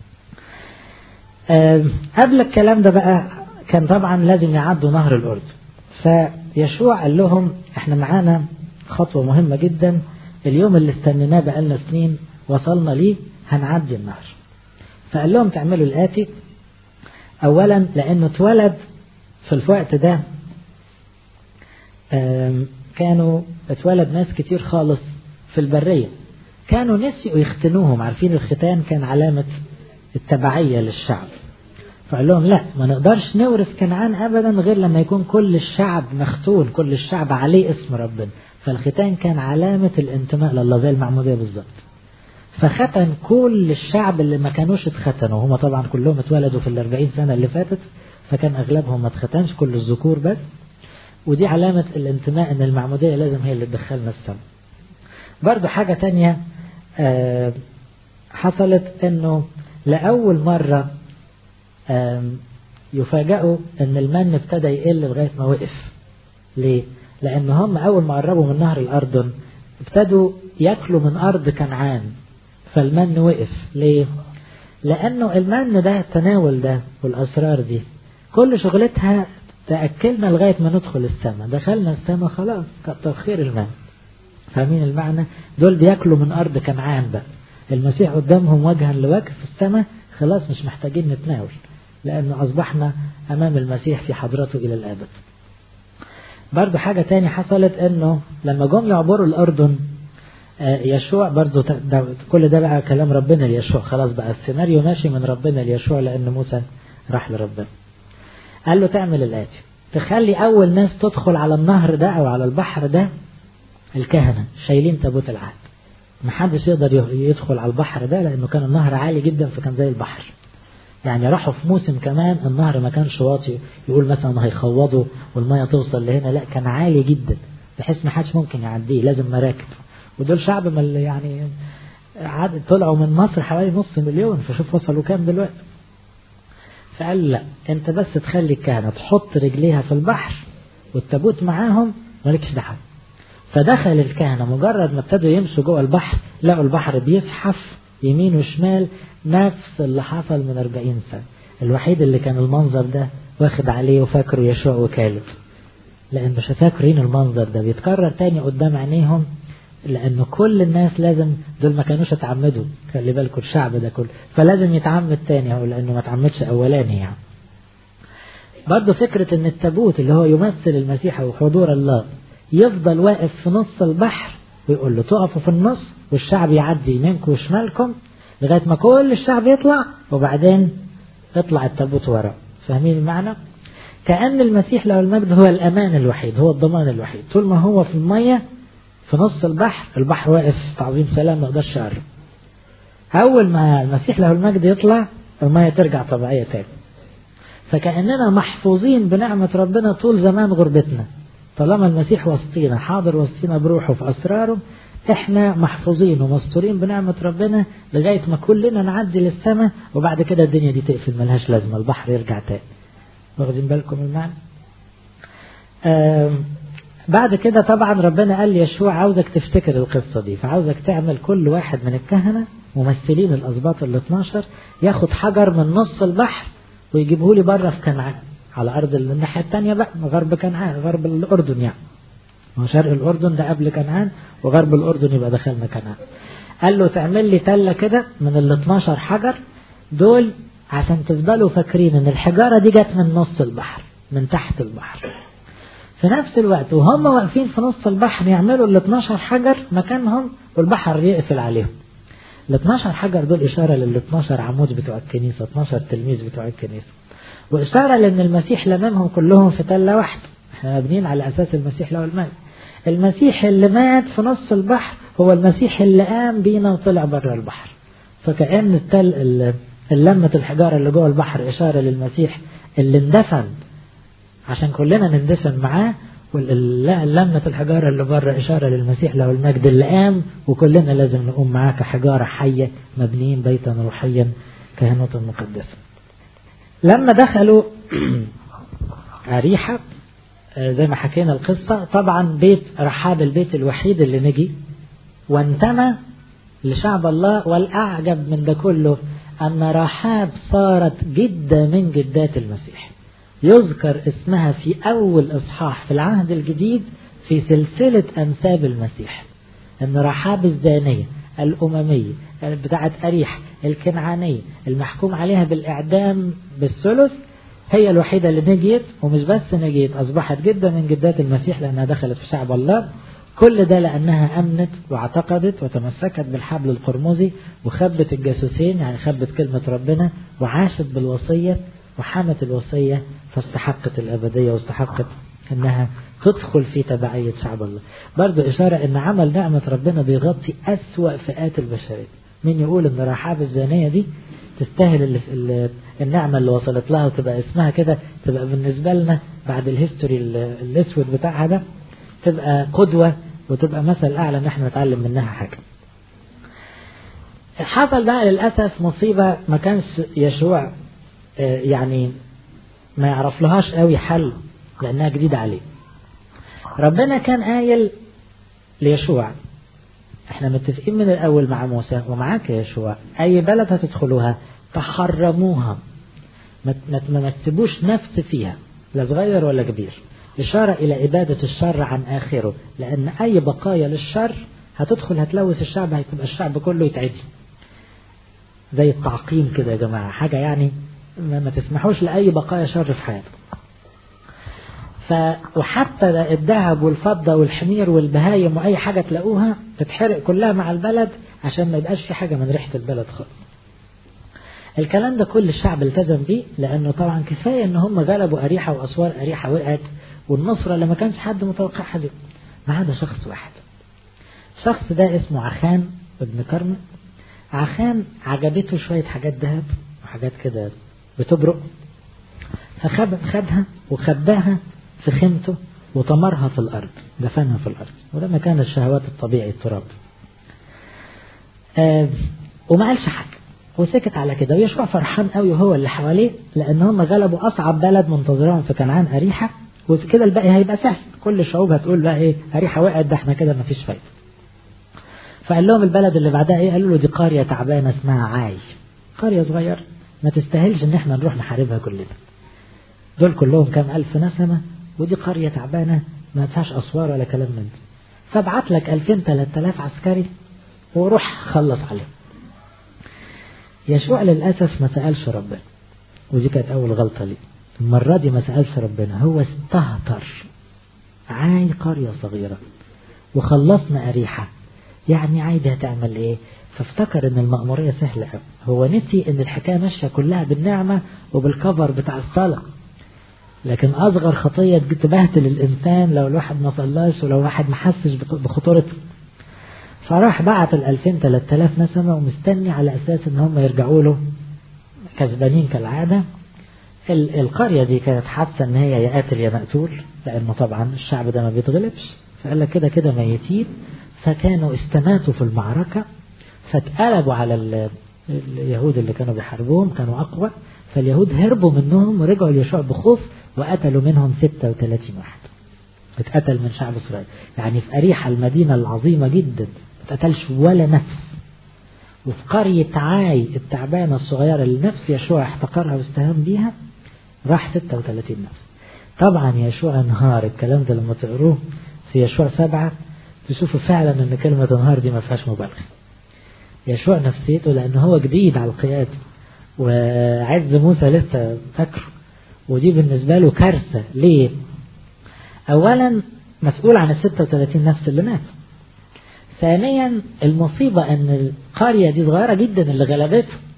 Speaker 1: أه قبل الكلام ده بقى كان طبعا لازم يعدوا نهر الأردن فيشوع قال لهم احنا معانا خطوة مهمة جدا اليوم اللي استنيناه بقالنا سنين وصلنا ليه هنعدي النهر فقال لهم تعملوا الآتي أولا لأنه اتولد في الوقت ده كانوا اتولد ناس كتير خالص في البرية كانوا نسيوا يختنوهم عارفين الختان كان علامة التبعية للشعب فقال لهم لا ما نقدرش نورث كنعان ابدا غير لما يكون كل الشعب مختون كل الشعب عليه اسم ربنا فالختان كان علامة الانتماء لله زي المعمودية بالظبط فختن كل الشعب اللي ما كانوش اتختنوا هم طبعا كلهم اتولدوا في الاربعين سنة اللي فاتت فكان اغلبهم ما اتختنش كل الذكور بس ودي علامة الانتماء ان المعمودية لازم هي اللي تدخلنا السما برضو حاجة تانية آه حصلت انه لأول مرة يفاجئوا ان المن ابتدى يقل لغاية ما وقف ليه لان هم اول ما قربوا من نهر الاردن ابتدوا ياكلوا من ارض كنعان فالمن وقف ليه لانه المن ده التناول ده والاسرار دي كل شغلتها تأكلنا لغاية ما ندخل السماء دخلنا السماء خلاص كتر خير المن فاهمين المعنى دول بياكلوا من ارض كنعان بقى المسيح قدامهم وجها لوجه في السماء خلاص مش محتاجين نتناول لأنه أصبحنا أمام المسيح في حضرته إلى الأبد برضو حاجة تاني حصلت أنه لما جم يعبروا الأردن يشوع برضو ده كل ده بقى كلام ربنا ليشوع خلاص بقى السيناريو ماشي من ربنا ليشوع لأن موسى راح لربنا قال له تعمل الآتي تخلي أول ناس تدخل على النهر ده أو على البحر ده الكهنة شايلين تابوت العهد محدش يقدر يدخل على البحر ده لأنه كان النهر عالي جدا فكان زي البحر يعني راحوا في موسم كمان النهر ما كانش واطي يقول مثلا هيخوضوا والمية توصل لهنا لا كان عالي جدا بحيث ما حدش ممكن يعديه لازم مراكب ودول شعب مل يعني عدد طلعوا من مصر حوالي نص مليون فشوف وصلوا كام دلوقتي فقال لا انت بس تخلي الكهنة تحط رجليها في البحر والتابوت معاهم مالكش دعوه فدخل الكهنة مجرد ما ابتدوا يمشوا جوه البحر لقوا البحر بيزحف يمين وشمال نفس اللي حصل من 40 سنة الوحيد اللي كان المنظر ده واخد عليه وفاكره يشوع وكالب لأن مش فاكرين المنظر ده بيتكرر تاني قدام عينيهم لأنه كل الناس لازم دول ما كانوش اتعمدوا خلي بالكم الشعب ده كله فلازم يتعمد تاني هو لأنه ما اتعمدش أولاني يعني برضه فكرة ان التابوت اللي هو يمثل المسيح وحضور الله يفضل واقف في نص البحر ويقول له تقفوا في النص والشعب يعدي يمينكم وشمالكم لغاية ما كل الشعب يطلع وبعدين يطلع التابوت ورا فاهمين المعنى كأن المسيح له المجد هو الأمان الوحيد هو الضمان الوحيد طول ما هو في المية في نص البحر البحر واقف تعظيم سلام ما يقدرش يقرب أول ما المسيح له المجد يطلع المية ترجع طبيعية تاني فكأننا محفوظين بنعمة ربنا طول زمان غربتنا طالما المسيح وسطينا حاضر وسطينا بروحه في أسراره احنا محفوظين ومستورين بنعمة ربنا لغاية ما كلنا نعدي للسماء وبعد كده الدنيا دي تقفل ملهاش لازمة البحر يرجع تاني واخدين بالكم المعنى بعد كده طبعا ربنا قال ليشوع عاوزك تفتكر القصة دي فعاوزك تعمل كل واحد من الكهنة ممثلين الأسباط ال 12 ياخد حجر من نص البحر ويجيبه لي بره في كنعان على أرض الناحية التانية بقى غرب كنعان غرب الأردن يعني وشرق الأردن ده قبل كنعان وغرب الأردن يبقى دخلنا كنعان قال له تعمل لي تلة كده من ال 12 حجر دول عشان تفضلوا فاكرين ان الحجارة دي جت من نص البحر من تحت البحر في نفس الوقت وهم واقفين في نص البحر يعملوا ال 12 حجر مكانهم والبحر يقفل عليهم ال 12 حجر دول إشارة لل 12 عمود بتوع الكنيسة 12 تلميذ بتوع الكنيسة وإشارة لأن المسيح لممهم كلهم في تلة واحدة احنا مبنيين على أساس المسيح له المجد المسيح اللي مات في نص البحر هو المسيح اللي قام بينا وطلع بره البحر فكأن التل اللمة الحجارة اللي جوه البحر إشارة للمسيح اللي اندفن عشان كلنا نندفن معاه ولمة الحجارة اللي بره إشارة للمسيح له المجد اللي قام وكلنا لازم نقوم معاه كحجارة حية مبنيين بيتا روحيا كهنوت مقدسة لما دخلوا أريحة زي ما حكينا القصة طبعا بيت رحاب البيت الوحيد اللي نجي وانتمى لشعب الله والأعجب من ده كله أن رحاب صارت جدة من جدات المسيح يذكر اسمها في أول إصحاح في العهد الجديد في سلسلة أنساب المسيح أن رحاب الزانية الأممية بتاعة أريح الكنعانية المحكوم عليها بالإعدام بالثلث هي الوحيدة اللي نجيت ومش بس نجيت أصبحت جدا من جدات المسيح لأنها دخلت في شعب الله كل ده لأنها أمنت واعتقدت وتمسكت بالحبل القرمزي وخبت الجاسوسين يعني خبت كلمة ربنا وعاشت بالوصية وحمت الوصية فاستحقت الأبدية واستحقت أنها تدخل في تبعية شعب الله برضو إشارة أن عمل نعمة ربنا بيغطي أسوأ فئات البشرية مين يقول أن رحاب الزانية دي تستاهل اللي اللي النعمة اللي وصلت لها وتبقى اسمها كده تبقى بالنسبة لنا بعد الهيستوري الاسود بتاعها ده تبقى قدوة وتبقى مثل أعلى ان احنا نتعلم منها حاجة حصل بقى للأسف مصيبة ما كانش يشوع يعني ما يعرف لهاش قوي حل لأنها جديدة عليه ربنا كان قايل ليشوع احنا متفقين من الأول مع موسى ومعاك يا يشوع أي بلد هتدخلوها تحرموها ما تسيبوش نفس فيها لا صغير ولا كبير إشارة إلى عبادة الشر عن آخره لأن أي بقايا للشر هتدخل هتلوث الشعب هتبقى الشعب كله يتعدي زي التعقيم كده يا جماعة حاجة يعني ما تسمحوش لأي بقايا شر في حياتكم ف وحتى الذهب والفضة والحمير والبهايم وأي حاجة تلاقوها تتحرق كلها مع البلد عشان ما يبقاش في حاجة من ريحة البلد خالص الكلام ده كل الشعب التزم بيه لأنه طبعا كفاية إن هم غلبوا أريحة وأسوار أريحة وقعت والنصرة اللي ما كانش حد متوقعها دي ما عدا شخص واحد الشخص ده اسمه عخان ابن كرم عخان عجبته شوية حاجات ذهب وحاجات كده بتبرق فخد خدها وخباها في خيمته وطمرها في الأرض دفنها في الأرض وده مكان الشهوات الطبيعي التراب آه وما قالش حاجة وسكت على كده ويشوع فرحان قوي وهو اللي حواليه لأن هم غلبوا أصعب بلد منتظرهم في كنعان أريحة وكده الباقي هيبقى سهل كل الشعوب هتقول بقى ايه أريحة وقعت ده احنا كده مفيش فايدة فقال لهم البلد اللي بعدها ايه قالوا له دي قرية تعبانة اسمها عاي قرية صغيرة ما تستاهلش ان احنا نروح نحاربها كلنا دول كلهم كام ألف نسمة ودي قرية تعبانة ما فيهاش أسوار ولا كلام من ده فابعت لك 2000 3000 عسكري وروح خلص عليهم يشوع للأسف ما سألش ربنا ودي كانت أول غلطة لي المرة دي ما سألش ربنا هو استهتر عاي قرية صغيرة وخلصنا أريحة يعني عايدة هتعمل ايه فافتكر ان المأمورية سهلة هو نسي ان الحكاية ماشية كلها بالنعمة وبالكفر بتاع الصلاة لكن أصغر خطية تبهتل الإنسان لو الواحد ما صلاش ولو الواحد ما حسش بخطورته فراح بعت ال 2000 3000 نسمة ومستني على أساس إن هم يرجعوا له كسبانين كالعادة القرية دي كانت حادثة إن هي يا قاتل يا مقتول لأنه طبعا الشعب ده ما بيتغلبش فقال لك كده كده ميتين فكانوا استماتوا في المعركة فاتقلبوا على اليهود اللي كانوا بيحاربوهم كانوا أقوى فاليهود هربوا منهم ورجعوا ليشوع بخوف وقتلوا منهم 36 واحد اتقتل من شعب إسرائيل يعني في أريحة المدينة العظيمة جدا ما اتقتلش ولا نفس وفي قرية عاي التعبانة الصغيرة اللي نفس يشوع احتقرها واستهان بيها راح 36 نفس طبعا يشوع انهار الكلام ده لما تقروه في يشوع سبعة تشوفوا فعلا ان كلمة انهار دي ما فيهاش مبالغة يشوع نفسيته لان هو جديد على القيادة وعز موسى لسه فاكره ودي بالنسبة له كارثة ليه اولا مسؤول عن ال 36 نفس اللي مات ثانيا المصيبة ان القرية دي صغيرة جدا اللي غلبته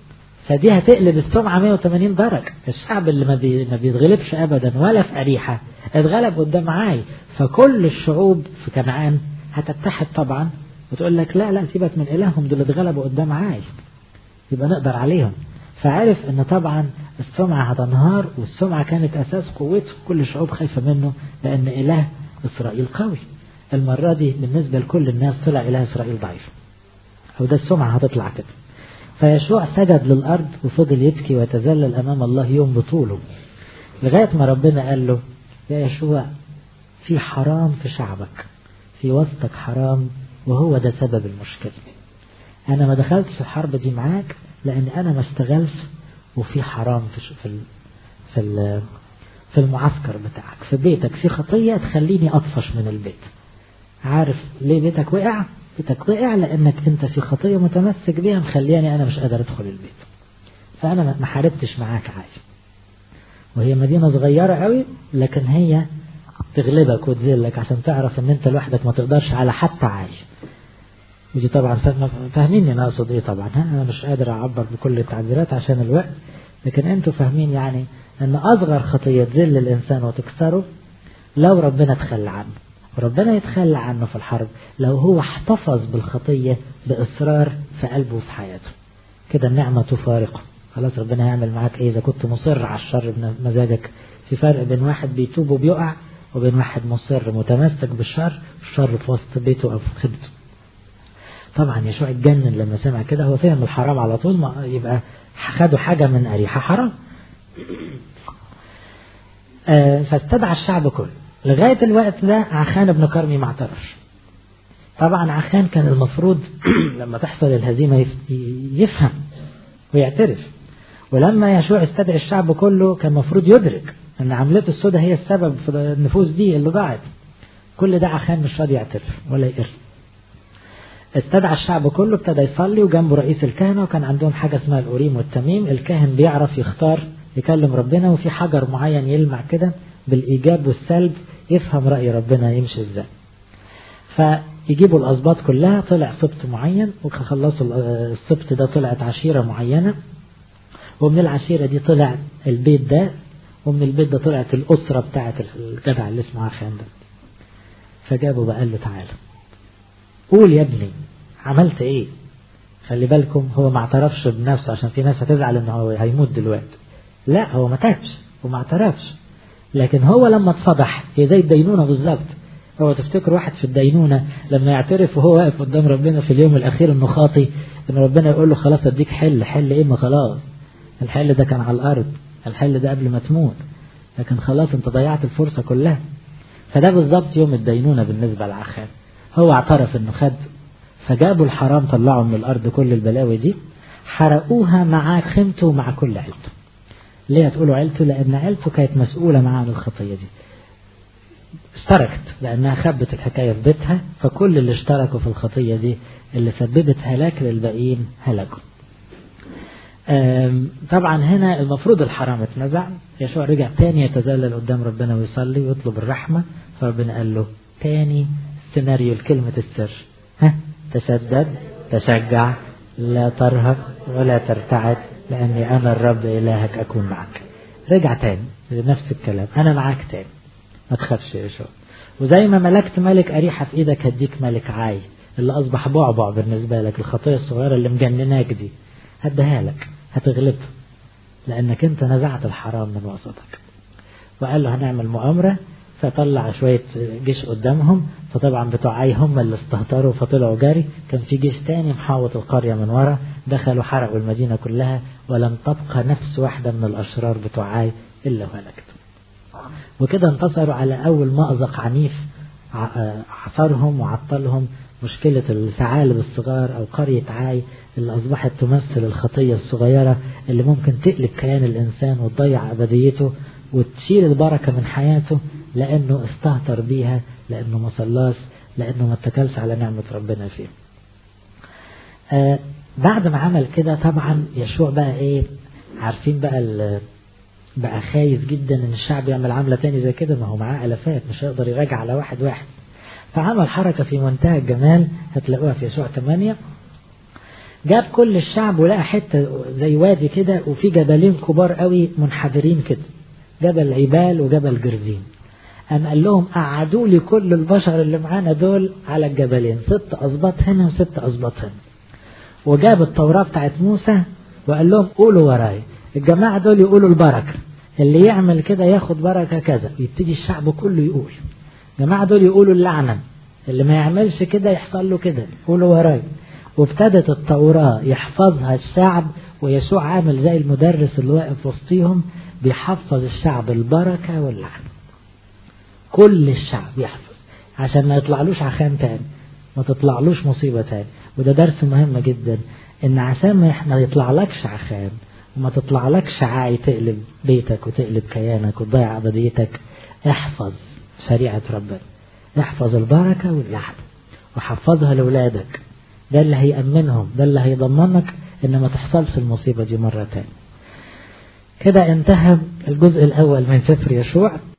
Speaker 1: فدي هتقلب السمعة 180 درجة الشعب اللي ما, بي ما بيتغلبش أبدا ولا في أريحة اتغلب قدام عاي فكل الشعوب في كنعان هتتحد طبعا وتقول لك لا لا سيبك من إلههم دول اتغلبوا قدام عاي يبقى نقدر عليهم فعرف ان طبعا السمعة هتنهار والسمعة كانت اساس قوته كل الشعوب خايفة منه لان اله اسرائيل قوي المرة دي بالنسبة لكل الناس طلع اله اسرائيل ضعيف وده السمعة هتطلع كده فيشوع سجد للارض وفضل يبكي ويتذلل امام الله يوم بطوله لغاية ما ربنا قال له يا يشوع في حرام في شعبك في وسطك حرام وهو ده سبب المشكلة انا ما دخلتش الحرب دي معاك لان انا ما اشتغلش وفي حرام في في في في المعسكر بتاعك في بيتك في خطية تخليني اطفش من البيت عارف ليه بيتك وقع بيتك وقع لانك انت في خطية متمسك بيها مخلياني انا مش قادر ادخل البيت فانا ما حاربتش معاك عادي وهي مدينة صغيرة قوي لكن هي تغلبك وتذلك عشان تعرف ان انت لوحدك ما تقدرش على حتى عايش ودي طبعا فاهمين انا اقصد ايه طبعا انا مش قادر اعبر بكل التعبيرات عشان الوقت لكن انتوا فاهمين يعني ان اصغر خطية تذل الانسان وتكسره لو ربنا تخلى عنه وربنا يتخلى عنه في الحرب لو هو احتفظ بالخطية بإصرار في قلبه وفي حياته كده النعمة تفارقه خلاص ربنا يعمل معاك ايه اذا كنت مصر على الشر بمزاجك في فرق بين واحد بيتوب وبيقع وبين واحد مصر متمسك بالشر الشر في وسط بيته او في خدمته طبعا يشوع اتجنن لما سمع كده هو فهم الحرام على طول ما يبقى خدوا حاجة من أريحة حرام آه فاستدعى الشعب كله لغاية الوقت ده عخان بن كرمي ما اعترفش طبعا عخان كان المفروض لما تحصل الهزيمة يفهم ويعترف ولما يشوع استدعي الشعب كله كان المفروض يدرك ان عملته السوداء هي السبب في النفوس دي اللي ضاعت كل ده عخان مش راضي يعترف ولا يقر استدعى الشعب كله ابتدى يصلي وجنبه رئيس الكهنة وكان عندهم حاجة اسمها الأوريم والتميم الكاهن بيعرف يختار يكلم ربنا وفي حجر معين يلمع كده بالإيجاب والسلب يفهم رأي ربنا يمشي ازاي فيجيبوا الأسباط كلها طلع سبط معين وخلصوا السبط ده طلعت عشيرة معينة ومن العشيرة دي طلع البيت ده ومن البيت ده طلعت الأسرة بتاعت الجدع اللي اسمه عخان ده فجابوا بقى قال له تعالى قول يا ابني عملت ايه خلي بالكم هو ما اعترفش بنفسه عشان في ناس هتزعل انه هو هيموت دلوقتي لا هو ما تابش وما اعترفش لكن هو لما اتفضح هي زي الدينونة بالظبط هو تفتكر واحد في الدينونة لما يعترف وهو واقف قدام ربنا في اليوم الأخير انه خاطي ان ربنا يقول له خلاص اديك حل حل ايه ما خلاص الحل ده كان على الأرض الحل ده قبل ما تموت لكن خلاص انت ضيعت الفرصة كلها فده بالظبط يوم الدينونة بالنسبة لعخان هو اعترف انه خد فجابوا الحرام طلعوا من الارض كل البلاوي دي حرقوها مع خيمته ومع كل عيلته ليه هتقولوا عيلته لان عيلته كانت مسؤولة معاه عن الخطية دي اشتركت لانها خبت الحكاية في بيتها فكل اللي اشتركوا في الخطية دي اللي سببت هلاك للباقيين هلكوا طبعا هنا المفروض الحرام اتنزع يشوع رجع تاني يتذلل قدام ربنا ويصلي ويطلب الرحمة فربنا قال له تاني سيناريو لكلمة السر ها تشدد تشجع لا ترهب ولا ترتعد لأني أنا الرب إلهك أكون معك رجع تاني لنفس الكلام أنا معاك تاني ما تخافش يا يشوع وزي ما ملكت ملك أريحة في إيدك هديك ملك عاي اللي أصبح بعبع بالنسبة لك الخطية الصغيرة اللي مجنناك دي هديها لك هتغلبها لأنك أنت نزعت الحرام من وسطك وقال له هنعمل مؤامرة فطلع شوية جيش قدامهم فطبعا بتوع عاي هم اللي استهتروا فطلعوا جري كان في جيش تاني محاوط القرية من ورا دخلوا حرقوا المدينة كلها ولم تبقى نفس واحدة من الأشرار بتوع عاي إلا وهلكت وكده انتصروا على أول مأزق عنيف عصرهم وعطلهم مشكلة الثعالب الصغار أو قرية عاي اللي أصبحت تمثل الخطية الصغيرة اللي ممكن تقلب كيان الإنسان وتضيع أبديته وتشيل البركة من حياته لأنه استهتر بيها لأنه ما صلاش لأنه ما اتكلش على نعمة ربنا فيه آه بعد ما عمل كده طبعا يشوع بقى ايه عارفين بقى بقى خايف جدا ان الشعب يعمل عملة تاني زي كده ما هو معاه الافات مش هيقدر يراجع على واحد واحد فعمل حركة في منتهى الجمال هتلاقوها في يشوع 8 جاب كل الشعب ولقى حتة زي وادي كده وفي جبلين كبار قوي منحدرين كده جبل عبال وجبل جرزين قام قال لهم قعدوا لي كل البشر اللي معانا دول على الجبلين ست أسباط هنا وست أسباط هنا وجاب التوراة بتاعت موسى وقال لهم قولوا وراي الجماعة دول يقولوا البركة اللي يعمل كده ياخد بركة كذا يبتدي الشعب كله يقول الجماعة دول يقولوا اللعنة اللي ما يعملش كده يحصل له كده قولوا وراي وابتدت التوراة يحفظها الشعب ويسوع عامل زي المدرس اللي واقف وسطيهم بيحفظ الشعب البركة واللعنة كل الشعب يحفظ عشان ما يطلعلوش عخان تاني ما تطلعلوش مصيبة تاني وده درس مهم جدا ان عشان ما ما يطلعلكش عخان وما تطلعلكش عاي تقلب بيتك وتقلب كيانك وتضيع ابديتك احفظ شريعة ربنا احفظ البركة واللعنة وحفظها لأولادك ده اللي هيأمنهم ده اللي هيضمنك ان ما تحصلش المصيبة دي مرة تاني كده انتهى الجزء الأول من سفر يشوع